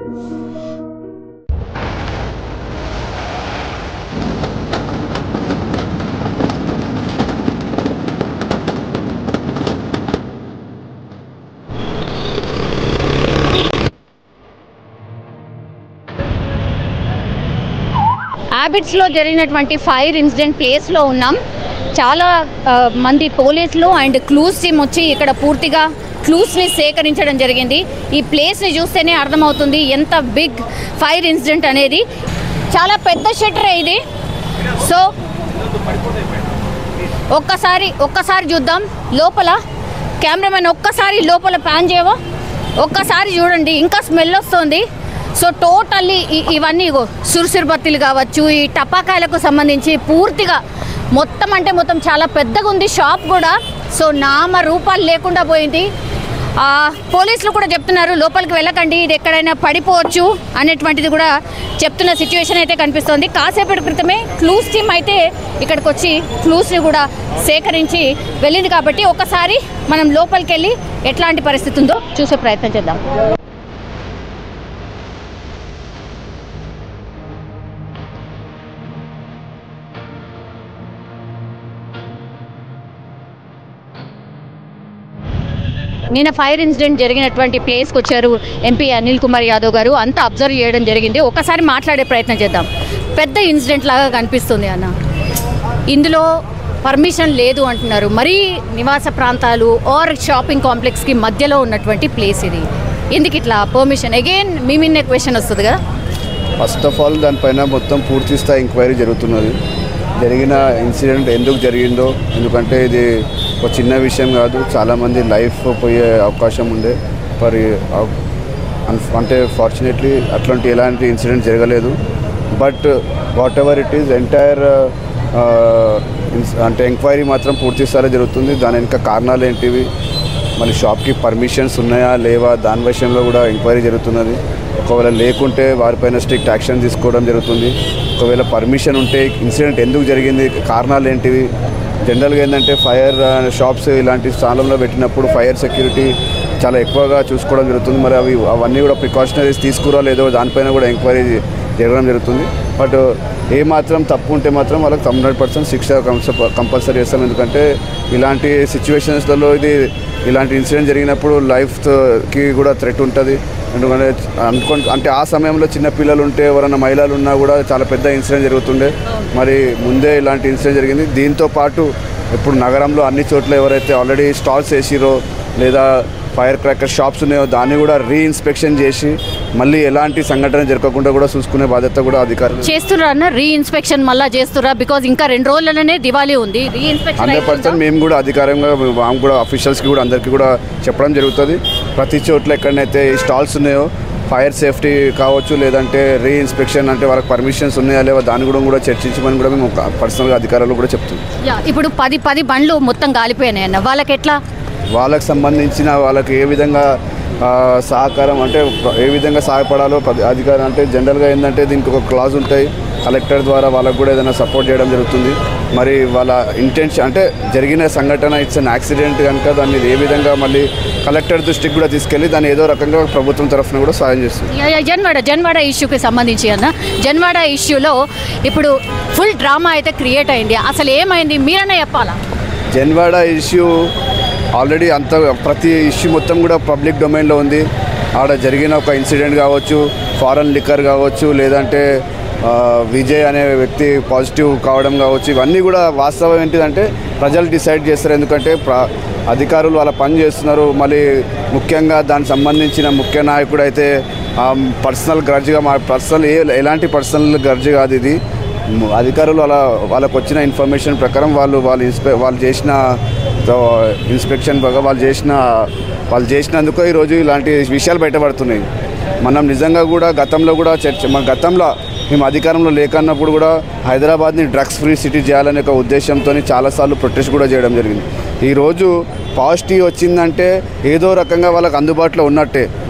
హ్యాబిట్స్లో జరిగినటువంటి fire incident ప్లేస్లో ఉన్నాం చాలా ఆ, మంది పోలీసులు అండ్ క్లూస్ టీమ్ వచ్చి ఇక్కడ పూర్తిగా క్లూస్ని సేకరించడం జరిగింది ఈ ప్లేస్ని చూస్తేనే అర్థమవుతుంది ఎంత బిగ్ ఫైర్ ఇన్సిడెంట్ అనేది చాలా పెద్ద షట్టర్ ఇది సో ఒక్కసారి ఒక్కసారి చూద్దాం లోపల కెమెరామెన్ ఒక్కసారి లోపల ప్యాన్ చేయవా ఒక్కసారి చూడండి ఇంకా స్మెల్ వస్తుంది సో టోటల్లీ ఇవన్నీ ఇగో సురుసురు బత్తిలు కావచ్చు ఈ టపాకాయలకు సంబంధించి పూర్తిగా మొత్తం అంటే మొత్తం చాలా పెద్దగా ఉంది షాప్ కూడా సో నామ రూపాలు లేకుండా పోయింది ఆ, పోలీసులు కూడా చెప్తున్నారు లోపలికి వెళ్ళకండి ఇది ఎక్కడైనా పడిపోవచ్చు అనేటువంటిది కూడా చెప్తున్న సిచ్యువేషన్ అయితే కనిపిస్తోంది కాసేపటి క్రితమే క్లూస్ టీమ్ అయితే ఇక్కడికి వచ్చి క్లూస్ని కూడా సేకరించి వెళ్ళింది కాబట్టి ఒకసారి మనం లోపలికి వెళ్ళి ఎట్లాంటి పరిస్థితి ఉందో చూసే ప్రయత్నం చేద్దాం నిన్న ఫైర్ ఇన్సిడెంట్ జరిగినటువంటి ప్లేస్కి వచ్చారు ఎంపీ అనిల్ కుమార్ యాదవ్ గారు అంతా అబ్జర్వ్ చేయడం జరిగింది ఒకసారి మాట్లాడే ప్రయత్నం చేద్దాం పెద్ద ఇన్సిడెంట్ లాగా కనిపిస్తుంది అన్న ఇందులో పర్మిషన్ లేదు అంటున్నారు మరీ నివాస ప్రాంతాలు ఆర్ షాపింగ్ కాంప్లెక్స్కి మధ్యలో ఉన్నటువంటి ప్లేస్ ఇది ఎందుకు ఇట్లా పర్మిషన్ అగైన్ మీ మిన్నే క్వశ్చన్ వస్తుంది కదా ఫస్ట్ ఆఫ్ ఆల్ దానిపైన మొత్తం పూర్తి స్థాయి ఎంక్వైరీ జరుగుతున్నది జరిగిన ఇన్సిడెంట్ ఎందుకు జరిగిందో ఎందుకంటే ఇది ఒక చిన్న విషయం కాదు చాలామంది లైఫ్ పోయే అవకాశం ఉండే మరి అవ్- అన్- అంటే ఫార్చునేట్లీ అట్లాంటి ఎలాంటి ఇన్సిడెంట్ జరగలేదు but whatever it is entire అంటే ఎంక్వైరీ మాత్రం పూర్తి స్థాయిలో జరుగుతుంది దాని వెనుక కారణాలు ఏంటివి మళ్ళీ షాప్కి పర్మిషన్స్ ఉన్నాయా లేవా దాని విషయంలో కూడా ఎంక్వైరీ జరుగుతున్నది ఒకవేళ లేకుంటే వారిపైన స్ట్రిక్ట్ యాక్షన్ తీసుకోవడం జరుగుతుంది ఒకవేళ పర్మిషన్ ఉంటే ఇన్సిడెంట్ ఎందుకు జరిగింది కారణాలు ఏంటివి జనరల్గా ఏంటంటే ఫైర్ షాప్స్ ఇలాంటి స్థానంలో పెట్టినప్పుడు ఫైర్ సెక్యూరిటీ చాలా ఎక్కువగా చూసుకోవడం జరుగుతుంది మరి అవి అవన్నీ కూడా ప్రికాషనరీస్ తీసుకురా లేదో దానిపైన కూడా ఎంక్వైరీ జరగడం జరుగుతుంది బట్ ఏ మాత్రం తప్పు ఉంటే మాత్రం వాళ్ళకి హండ్రెడ్ పర్సెంట్ శిక్ష కంపల్సరీ చేస్తాం ఎందుకంటే ఇలాంటి సిచ్యువేషన్స్లలో ఇది ఇలాంటి ఇన్సిడెంట్ జరిగినప్పుడు లైఫ్కి కూడా థ్రెట్ ఉంటుంది ఎందుకంటే అనుకో అంటే ఆ సమయంలో చిన్న పిల్లలు ఉంటే ఎవరైనా మహిళలు ఉన్నా కూడా చాలా పెద్ద ఇన్సిడెంట్ జరుగుతుండే మరి ముందే ఇలాంటి ఇన్సిడెంట్ జరిగింది దీంతో పాటు ఇప్పుడు నగరంలో అన్ని చోట్ల ఎవరైతే ఆల్రెడీ స్టాల్స్ వేసిరో లేదా ఫైర్ క్రాకర్ షాప్స్ ఉన్నాయో దాన్ని కూడా రీఇన్స్పెక్షన్ చేసి మళ్ళీ ఎలాంటి సంఘటన జరగకుండా కూడా చూసుకునే బాధ్యత కూడా అధికారులు చేస్తుర్రా అన్న రీ ఇన్స్పెక్షన్ మళ్ళీ చేస్తుర్రా బికాజ్ ఇంకా రెండు రోజులలోనే దివాళీ ఉంది రీ ఇన్స్పెక్షన్ హండ్రెడ్ పర్సెంట్ మేము కూడా అధికారంగా మేము కూడా అఫీషియల్స్కి కూడా అందరికీ కూడా చెప్పడం జరుగుతుంది ప్రతి చోట్ల ఎక్కడైతే ఈ స్టాల్స్ ఉన్నాయో ఫైర్ సేఫ్టీ కావచ్చు లేదంటే రీ ఇన్స్పెక్షన్ అంటే వాళ్ళకి పర్మిషన్స్ ఉన్నాయా లేవా దాన్ని కూడా కూడా చర్చించమని కూడా మేము పర్సనల్గా అధికారులు కూడా చెప్తున్నాం యా, ఇప్పుడు పది పది బండ్లు మొత్తం కాలిపోయినాయి అన్న వాళ్ళకి ఎట్లా వాళ్ళకి సంబంధించిన వాళ్ళకి ఏ విధంగా ఆ, సహకారం అంటే ఏ విధంగా సహాయపడాలో ప్రతి అధికారం అంటే జనరల్గా ఏంటంటే దీనికి ఒక క్లాజ్ ఉంటాయి కలెక్టర్ ద్వారా వాళ్ళకు కూడా ఏదైనా సపోర్ట్ చేయడం జరుగుతుంది మరి వాళ్ళ ఇంటెన్షన్ అంటే జరిగిన సంఘటన ఇట్స్ అన్ యాక్సిడెంట్ కనుక దాన్ని ఏ విధంగా మళ్ళీ కలెక్టర్ దృష్టికి కూడా తీసుకెళ్ళి దాన్ని ఏదో రకంగా ప్రభుత్వం తరఫున కూడా సాయం చేస్తుంది యా, యా, జన్వాడ జన్వాడ ఇష్యూకి సంబంధించి అన్న జన్వాడ ఇష్యూలో ఇప్పుడు ఫుల్ డ్రామా అయితే క్రియేట్ అయింది అసలు ఏమైంది మీరన్నా చెప్పాలా జన్వాడ ఇష్యూ ఆల్రెడీ అంత ప్రతి ఇష్యూ మొత్తం కూడా పబ్లిక్ డొమైన్లో ఉంది ఆడ జరిగిన ఒక ఇన్సిడెంట్ కావచ్చు ఫారెన్ లిక్కర్ కావచ్చు లేదంటే ఆ, విజయ్ అనే వ్యక్తి పాజిటివ్ కావడం కావచ్చు ఇవన్నీ కూడా వాస్తవం ఏంటిదంటే ప్రజలు డిసైడ్ చేస్తారు ఎందుకంటే ప్ర అధికారులు వాళ్ళ పని చేస్తున్నారు మళ్ళీ ముఖ్యంగా దానికి సంబంధించిన ముఖ్య నాయకుడు అయితే పర్సనల్ గ్రడ్జ్గా మా పర్సనల్ ఏ ఎలాంటి పర్సనల్ గ్రడ్జ్ కాదు ఇది మ్, అధికారులు వాళ్ళ వాళ్ళకు వచ్చిన ఇన్ఫర్మేషన్ ప్రకారం వాళ్ళు వాళ్ళు ఇన్స్పె వాళ్ళు చేసిన తో ఇన్స్పెక్షన్ బాగా వాళ్ళు చేసిన వాళ్ళు చేసినందుకు ఈరోజు ఇలాంటి విషయాలు బయటపడుతున్నాయి మనం నిజంగా కూడా గతంలో కూడా చర్చ మన గతంలో మేము అధికారంలో లేకన్నప్పుడు కూడా హైదరాబాద్ని డ్రగ్స్ ఫ్రీ సిటీ చేయాలనే ఒక ఉద్దేశంతో చాలాసార్లు ప్రొటెస్ట్ కూడా చేయడం జరిగింది ఈరోజు పాజిటివ్ వచ్చిందంటే ఏదో రకంగా వాళ్ళకి అందుబాటులో ఉన్నట్టే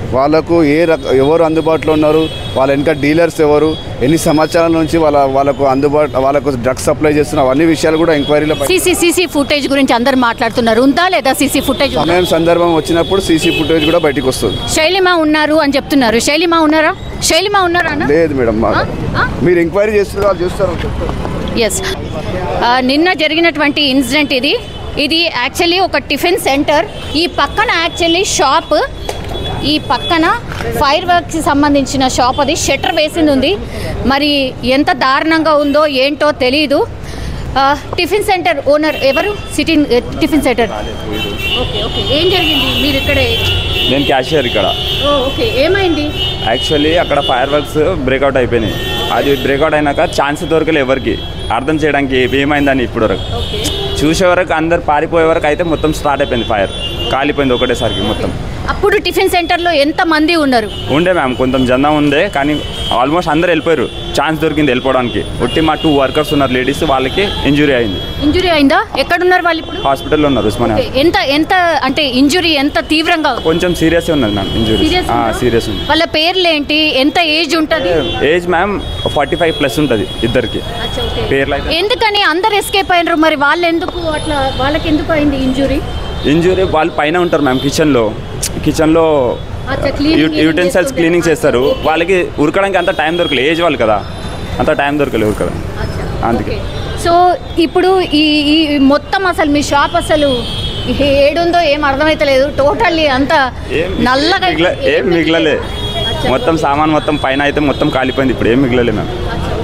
వాళ్ళకు ఏ రక ఎవరు అందుబాటులో ఉన్నారు వాళ్ళ వెనక డీలర్స్ ఎవరు ఎన్ని సంవత్సరాల నుంచి వాళ్ళ వాళ్ళకు అందుబాటు వాళ్ళకు డ్రగ్స్ సప్లై చేస్తున్న అవన్నీ విషయాలు కూడా ఎంక్వైరీలో బయట- సీసీ సీసీ ఫుటేజ్ గురించి అందరు మాట్లాడుతున్నారు ఉందా లేదా సీసీ ఫుటేజ్ ఉందా? సమయం సందర్భం వచ్చినప్పుడు సీసీ ఫుటేజ్ కూడా బయటికి వస్తుంది శైలిమ ఉన్నారు అని చెప్తున్నారు శైలిమ ఉన్నారా శైలిమ ఉన్నారా అన్న లేదు మేడం మా ఆ? ఆ? మీరు ఎంక్వైరీ చేస్తున్నారు వాళ్ళు చూస్తారు చెప్తారు ఎస్ నిన్న జరిగినటువంటి ఇన్సిడెంట్ ఇది ఇది యాక్చువల్లీ ఒక టిఫిన్ సెంటర్ ఈ పక్కన యాక్చువల్లీ షాప్ ఈ పక్కన ఫైర్ వర్క్కి సంబంధించిన షాప్ అది షట్టర్ వేసింది ఉంది మరి ఎంత దారుణంగా ఉందో ఏంటో తెలీదు ఆ, టిఫిన్ సెంటర్ ఓనర్ ఎవరు sitting tiffin centre okay okay ఏం జరిగింది మీరు ఇక్కడే నేను క్యాషియర్ ఇక్కడ ఓ ఓకే ఏమైంది యాక్చువల్లీ అక్కడ ఫైర్ వర్క్స్ బ్రేక్అవుట్ అయిపోయినాయి అది బ్రేక్అవుట్ అయినాక ఛాన్స్ దొరకలే ఎవరికి అర్థం చేయడానికి ఏమైందని ఇప్పుడు వరకు ఓకే చూసే వరకు అందరు పారిపోయే వరకు అయితే మొత్తం స్టార్ట్ అయిపోయింది ఫైర్ కాలిపోయింది ఒకటేసరికి మొత్తం అప్పుడు టిఫిన్ సెంటర్లో ఎంత మంది ఉన్నారు ఉండే మ్యామ్ కొంచెం జనం ఉండే కానీ ఆల్మోస్ట్ అందరు వెళ్ళిపోయారు ఛాన్స్ దొరికింది వెళ్ళిపోవడానికి ఒట్టి మా టూ వర్కర్స్ ఉన్నారు లేడీస్ వాళ్ళకి ఇంజురీ అయింది ఇంజురీ అయిందా ఎక్కడున్నారు వాళ్ళు ఇప్పుడు హాస్పిటల్లో ఉన్నారు ఉస్మానియా ఓకే. ఎంత ఎంత అంటే ఇంజురీ ఎంత తీవ్రంగా ఉంది? కొంచెం సీరియస్ ఉన్నది మ్యామ్ ఇంజురీ Serious ఉందా? సీరియస్ ఉంది వాళ్ళ పేర్లు ఏంటి ఎంత ఏజ్ ఉంటుంది age ma'am forty five plus ఉంటుంది ఇద్దరికి పేర్లు అయితే ఎందుకని అందరు ఎస్కేప్ అయినరు మరి వాళ్ళు ఎందుకు అట్లా వాళ్ళకి ఎందుకు అయింది ఇంజురీ ఇంజురీ వాళ్ళు పైన ఉంటారు మ్యామ్ కిచెన్లో కిచెన్లో యూటెన్సిల్స్ క్లీనింగ్ చేస్తారు వాళ్ళకి ఉరకడానికి అంత టైం దొరకలే ఏజ్ వాళ్ళు కదా అంత టైం దొరకలే ఉరకడం అందుకే సో ఇప్పుడు ఈ ఈ మొత్తం అసలు మీ షాప్ అసలు ఏడుందో ఏం అర్థమైతలేదు టోటల్లీ అంతా ఏం నల్లగా మిగిల ఏం మిగలలే మొత్తం సామాన్ మొత్తం పైన అయితే మొత్తం కాలిపోయింది ఇప్పుడు ఏం మిగలలే మ్యామ్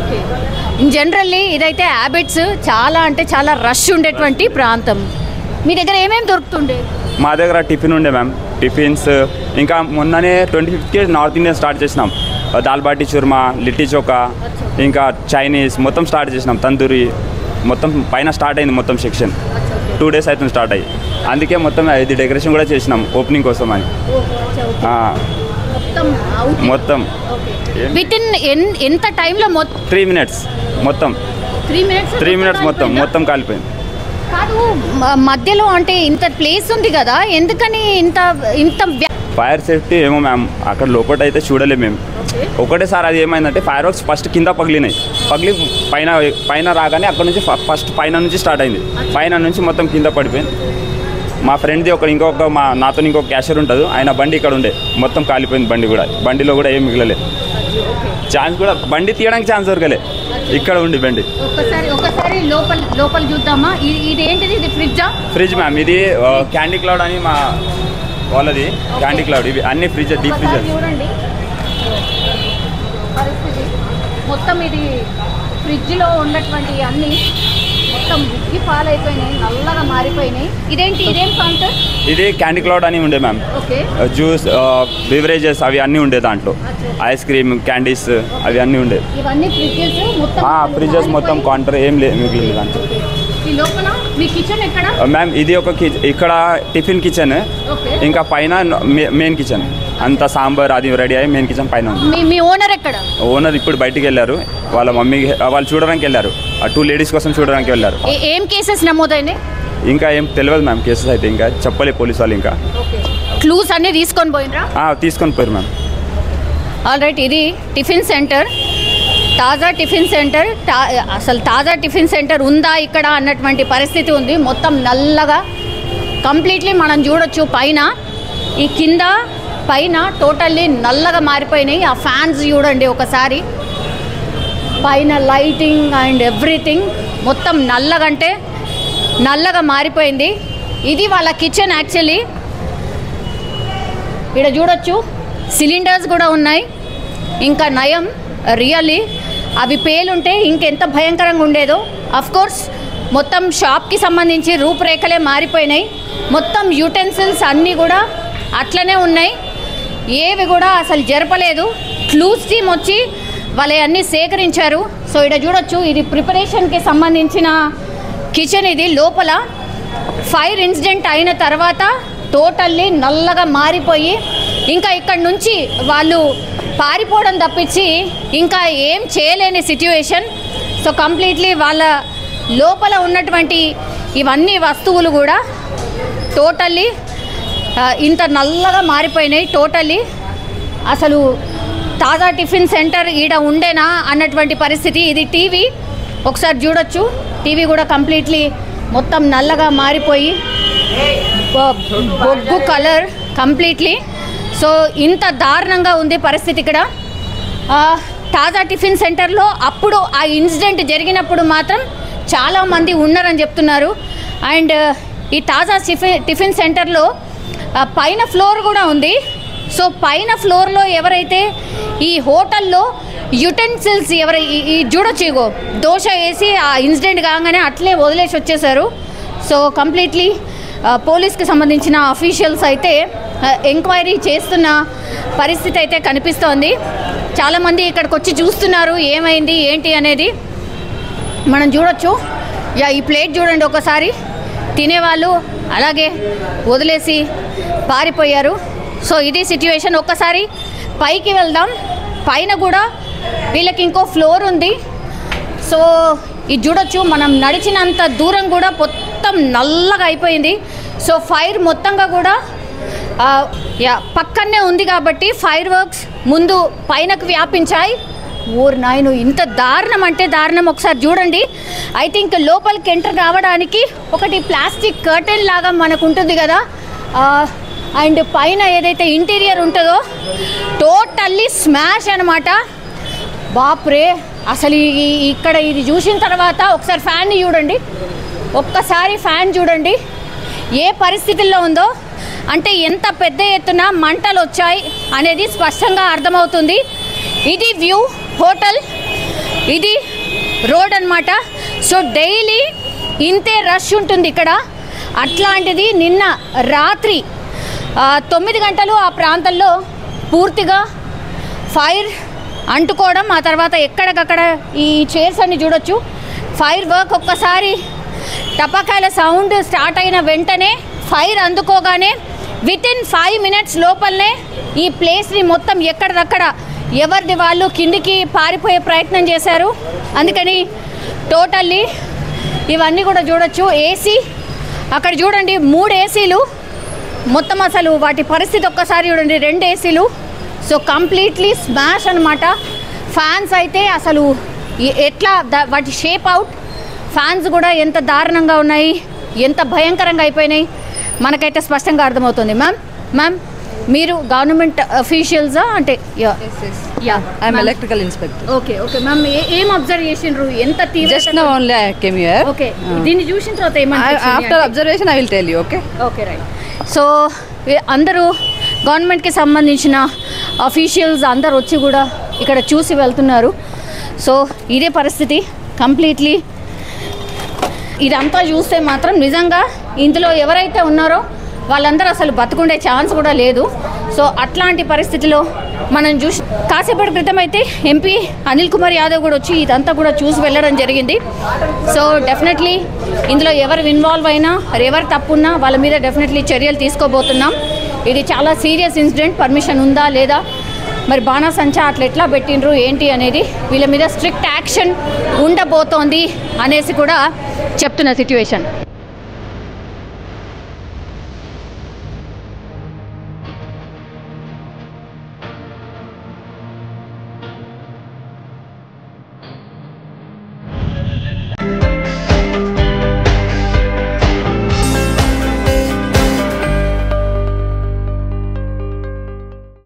ఇన్ జనరల్లీ ఇదైతే హ్యాబిట్స్ చాలా అంటే చాలా రష్ ఉండేటువంటి ప్రాంతం మీ దగ్గర ఏమేమి దొరుకుతుండే మా దగ్గర టిఫిన్ ఉండే మ్యామ్ టిఫిన్స్ ఇంకా మొన్ననే ట్వంటీ ఫిఫ్త్కి నార్త్ ఇండియన్ స్టార్ట్ చేసినాం దాల్ బాటి చూర్మా లిట్టి చోకా ఇంకా చైనీస్ మొత్తం స్టార్ట్ చేసినాం తందూరి మొత్తం పైన స్టార్ట్ అయింది మొత్తం సెక్షన్ టూ డేస్ అవుతుంది స్టార్ట్ అయ్యి అందుకే మొత్తం ఇది డెకరేషన్ కూడా చేసినాం ఓపెనింగ్ కోసం అని ఆ, మొత్తం అవుట్ మొత్తం విత్ ఇన్ ఎంత టైంలో మొత్తం త్రీ మినిట్స్ మొత్తం త్రీ మినిట్స్ త్రీ మినిట్స్ మొత్తం మొత్తం కాలిపోయింది కాదు మ- మధ్యలో అంటే ఇంత ప్లేస్ ఉంది కదా ఎందుకని ఇంత ఇంత వ్య- ఫైర్ సేఫ్టీ ఏమో మ్యామ్ అక్కడ లోపల అయితే చూడలేము మేము ఒకటేసారి అది ఏమైందంటే ఫైర్ వర్క్స్ ఫస్ట్ కింద పగిలినాయి పగిలి పైన పైన రాగానే అక్కడ నుంచి ఫ- ఫస్ట్ పైన నుంచి స్టార్ట్ అయింది పైన నుంచి మొత్తం కింద పడిపోయింది మా ఫ్రెండ్ది ఒక ఇంకొక మా నాతో ఇంకొక క్యాషర్ ఉంటుంది ఆయన బండి ఇక్కడ ఉండే మొత్తం కాలిపోయింది బండి కూడా బండిలో కూడా ఏం మిగలలే ఛాన్స్ కూడా బండి తీయడానికి ఛాన్స్ దొరకలే ఇక్కడ ఉండి బండి ఒక్కసారి ఒకసారి లోపల లోపల చూద్దామా ఇది ఇది ఏంటిది ఇది ఫ్రిడ్జా ఫ్రిడ్జ్ మ్యామ్ ఇది క్యాండీ క్లౌడ్ అని మా వాళ్ళది క్యాండీ క్లౌడ్ ఇవి అన్ని ఫ్రిడ్జ్ డీప్ ఒకసారి ఫ్రిడ్జ్ చూడండి పరిస్థితి మొత్తం ఇది ఫ్రిడ్జ్లో ఉన్నటువంటి అన్ని మొత్తం ఉక్కి పాలైపోయినాయి నల్లగా మారిపోయినాయి ఇదేంటి ఇదేం కౌంటర్ ఇది క్యాండీ క్లౌడ్ అని ఉండే మ్యామ్ ఓకే జ్యూస్ బివరేజెస్ అవి అన్నీ ఉండే దాంట్లో ఐస్ క్రీమ్ క్యాండీస్ అవి అన్నీ ఉండే ఇవన్నీ ఫ్రిడ్జెస్ మొత్తం ఫ్రిడ్జెస్ మొత్తం కౌంటర్ ఏం లేదు మిగిలింది దాంట్లో ఈ లోపల మీ కిచెన్ ఎక్కడ మ్యామ్ ఇది ఒక కి ఇక్కడ టిఫిన్ కిచెన్ ఓకే ఇంకా పైన మెయిన్ కిచెన్ అంత సాంబార్ అది రెడీ అయ్యి మెయిన్ కిచెన్ పైన ఉంది మీ మీ ఓనర్ ఎక్కడ ఓనర్ ఇప్పుడు బయటికి వెళ్ళారు వాళ్ళ మమ్మీ వాళ్ళు చూడడానికి వెళ్ళారు ఆ టూ లేడీస్ కోసం చూడడానికి వెళ్ళారు ఏ- ఏం కేసెస్ నమోదైనాయి ఇంకా ఏం తెలియదు మ్యామ్ కేసెస్ అయితే ఇంకా చెప్పలే పోలీస్ వాళ్ళు ఇంకా క్లూస్ అన్ని తీసుకొని పోయినరా ఆ, తీసుకొని పోయారు మ్యామ్ ఆల్ రైట్ ఇది tiffin centre Taaza tiffin centre టా అసలు తాజా టిఫిన్ సెంటర్ ఉందా ఇక్కడ అన్నటువంటి పరిస్థితి ఉంది మొత్తం నల్లగా కంప్లీట్లీ మనం చూడొచ్చు పైన ఈ కింద పైన టోటల్లీ నల్లగా మారిపోయినాయి ఆ ఫ్యాన్స్ చూడండి ఒకసారి పైన లైటింగ్ అండ్ ఎవ్రీథింగ్ మొత్తం నల్లగంటే నల్లగా మారిపోయింది ఇది వాళ్ళ కిచెన్ యాక్చువల్లీ ఇక్కడ చూడొచ్చు సిలిండర్స్ కూడా ఉన్నాయి ఇంకా నయం రియల్లీ అవి పేలుంటే ఇంకెంత భయంకరంగా ఉండేదో అఫ్ కోర్స్ మొత్తం షాప్కి సంబంధించి రూపురేఖలే మారిపోయినాయి మొత్తం యూటెన్సిల్స్ అన్నీ కూడా అట్లనే ఉన్నాయి ఏవి కూడా అసలు జరపలేదు క్లూస్ టీమ్ వచ్చి వాళ్ళ అన్నీ సేకరించారు సో ఇక్కడ చూడొచ్చు ఇది ప్రిపరేషన్కి సంబంధించిన కిచెన్ ఇది లోపల ఫైర్ ఇన్సిడెంట్ అయిన తర్వాత టోటల్లీ నల్లగా మారిపోయి ఇంకా ఇక్కడ నుంచి వాళ్ళు పారిపోవడం తప్పించి ఇంకా ఏం చేయలేని సిట్యువేషన్ సో కంప్లీట్లీ వాళ్ళ లోపల ఉన్నటువంటి ఇవన్నీ వస్తువులు కూడా టోటల్లీ ఇంత నల్లగా మారిపోయినాయి టోటల్లీ అసలు తాజా టిఫిన్ సెంటర్ ఈడ ఉండేనా అన్నటువంటి పరిస్థితి ఇది టీవీ ఒకసారి చూడొచ్చు టీవీ కూడా కంప్లీట్లీ మొత్తం నల్లగా మారిపోయి బొ- బొగ్గు కలర్ కంప్లీట్లీ సో ఇంత దారుణంగా ఉంది పరిస్థితి ఇక్కడ ఆ, తాజా టిఫిన్ సెంటర్లో అప్పుడు ఆ ఇన్సిడెంట్ జరిగినప్పుడు మాత్రం చాలామంది ఉన్నారని చెప్తున్నారు అండ్ ఈ తాజా టిఫిన్ టిఫిన్ సెంటర్లో ఆ, పైన ఫ్లోర్ కూడా ఉంది సో పైన ఫ్లోర్లో ఎవరైతే ఈ హోటల్లో యుటెన్సిల్స్ ఎవరై ఈ- ఈ చూడొచ్చు ఇగో దోశ వేసి ఆ ఇన్సిడెంట్ కాగానే అట్లే వదిలేసి వచ్చేసారు సో కంప్లీట్లీ పోలీస్కి సంబంధించిన అఫీషియల్స్ అయితే ఎంక్వైరీ చేస్తున్న పరిస్థితి అయితే కనిపిస్తోంది చాలామంది ఇక్కడికి వచ్చి చూస్తున్నారు ఏమైంది ఏంటి అనేది మనం చూడొచ్చు యా ఈ ప్లేట్ చూడండి ఒకసారి తినేవాళ్ళు అలాగే వదిలేసి పారిపోయారు సో ఇది సిచ్యువేషన్ ఒక్కసారి పైకి వెళ్దాం పైన కూడా వీళ్ళకి ఇంకో ఫ్లోర్ ఉంది సో ఇది చూడొచ్చు మనం నడిచినంత దూరం కూడా మొత్తం నల్లగా అయిపోయింది సో ఫైర్ మొత్తంగా కూడా ఆ, యా పక్కనే ఉంది కాబట్టి ఫైర్ వర్క్స్ ముందు పైనకు వ్యాపించాయి ఊరు నాయను ఇంత దారుణం అంటే దారుణం ఒకసారి చూడండి ఐ థింక్ లోపలికి ఎంటర్ కావడానికి ఒకటి ప్లాస్టిక్ కర్టెన్ లాగా మనకు ఉంటుంది కదా అండ్ పైన ఏదైతే ఇంటీరియర్ ఉంటుందో టోటల్లీ స్మాష్ అనమాట బాప్రే అసలు ఈ- ఈ- ఇక్కడ ఇది చూసిన తర్వాత ఒకసారి ఫ్యాన్ని చూడండి ఒక్కసారి ఫ్యాన్ చూడండి ఏ పరిస్థితుల్లో ఉందో అంటే ఎంత పెద్ద ఎత్తున మంటలు వచ్చాయి అనేది స్పష్టంగా అర్థమవుతుంది ఇది వ్యూ హోటల్ ఇది రోడ్ అన్నమాట సో డైలీ ఇంతే రష్ ఉంటుంది ఇక్కడ అట్లాంటిది నిన్న రాత్రి ఆ, తొమ్మిది గంటలు ఆ ప్రాంతంలో పూర్తిగా ఫైర్ అంటుకోవడం ఆ తర్వాత ఎక్కడికక్కడ ఈ చైర్స్ అన్ని చూడొచ్చు ఫైర్ వర్క్ ఒక్కసారి టపాకాయల సౌండ్ స్టార్ట్ అయిన వెంటనే ఫైర్ అందుకోగానే విత్ ఇన్ ఫైవ్ మినిట్స్ లోపలనే ఈ ప్లేస్ని మొత్తం ఎక్కడిదక్కడ ఎవరిది వాళ్ళు కిందికి పారిపోయే ప్రయత్నం చేశారు అందుకని టోటల్లీ ఇవన్నీ కూడా చూడొచ్చు ఏసీ అక్కడ చూడండి మూడు ఏసీలు మొత్తం అసలు వాటి పరిస్థితి ఒక్కసారి చూడండి రెండు ఏసీలు సో కంప్లీట్లీ స్మాష్ అనమాట ఫ్యాన్స్ అయితే అసలు ఎ- ఎట్లా ద- వాటి షేప్ అవుట్ ఫ్యాన్స్ కూడా ఎంత దారుణంగా ఉన్నాయి ఎంత భయంకరంగా అయిపోయినాయి మనకైతే స్పష్టంగా అర్థమవుతుంది మ్యామ్ మ్యామ్ మీరు గవర్నమెంట్ అఫీషియల్సా అంటే yeah yeah I'm electrical inspector. Okay okay ma'am ఏం అబ్జర్వ్ చేసిండ్రు ఎంత తీవ్ర Just now only I came here. Okay దీన్ని చూసిన తర్వాత I, ఏమనిపించింది after అంటే? observation, I will tell you. Okay. Okay right so ఏ- అందరూ గవర్నమెంట్కి సంబంధించిన అఫీషియల్స్ అందరు వచ్చి కూడా ఇక్కడ చూసి వెళ్తున్నారు సో ఇదే పరిస్థితి కంప్లీట్లీ ఇదంతా చూస్తే మాత్రం నిజంగా ఇందులో ఎవరైతే ఉన్నారో వాళ్ళందరూ అసలు బతుకుండే ఛాన్స్ కూడా లేదు సో అట్లాంటి పరిస్థితిలో మనం చూసి కాసేపటి క్రితం అయితే ఎంపీ అనిల్ కుమార్ యాదవ్ కూడా వచ్చి ఇదంతా కూడా చూసి వెళ్ళడం జరిగింది సో డెఫినెట్లీ ఇందులో ఎవరు ఇన్వాల్వ్ అయినా ఎవరు తప్పున్నా వాళ్ళ మీద డెఫినెట్లీ చర్యలు తీసుకోబోతున్నాం ఇది చాలా సీరియస్ ఇన్సిడెంట్ పర్మిషన్ ఉందా లేదా మరి బాణాసంచా అట్లా ఎట్లా పెట్టిండ్రు ఏంటి అనేది వీళ్ళ మీద స్ట్రిక్ట్ యాక్షన్ ఉండబోతోంది అనేసి కూడా చెప్తున్న సిచ్యువేషన్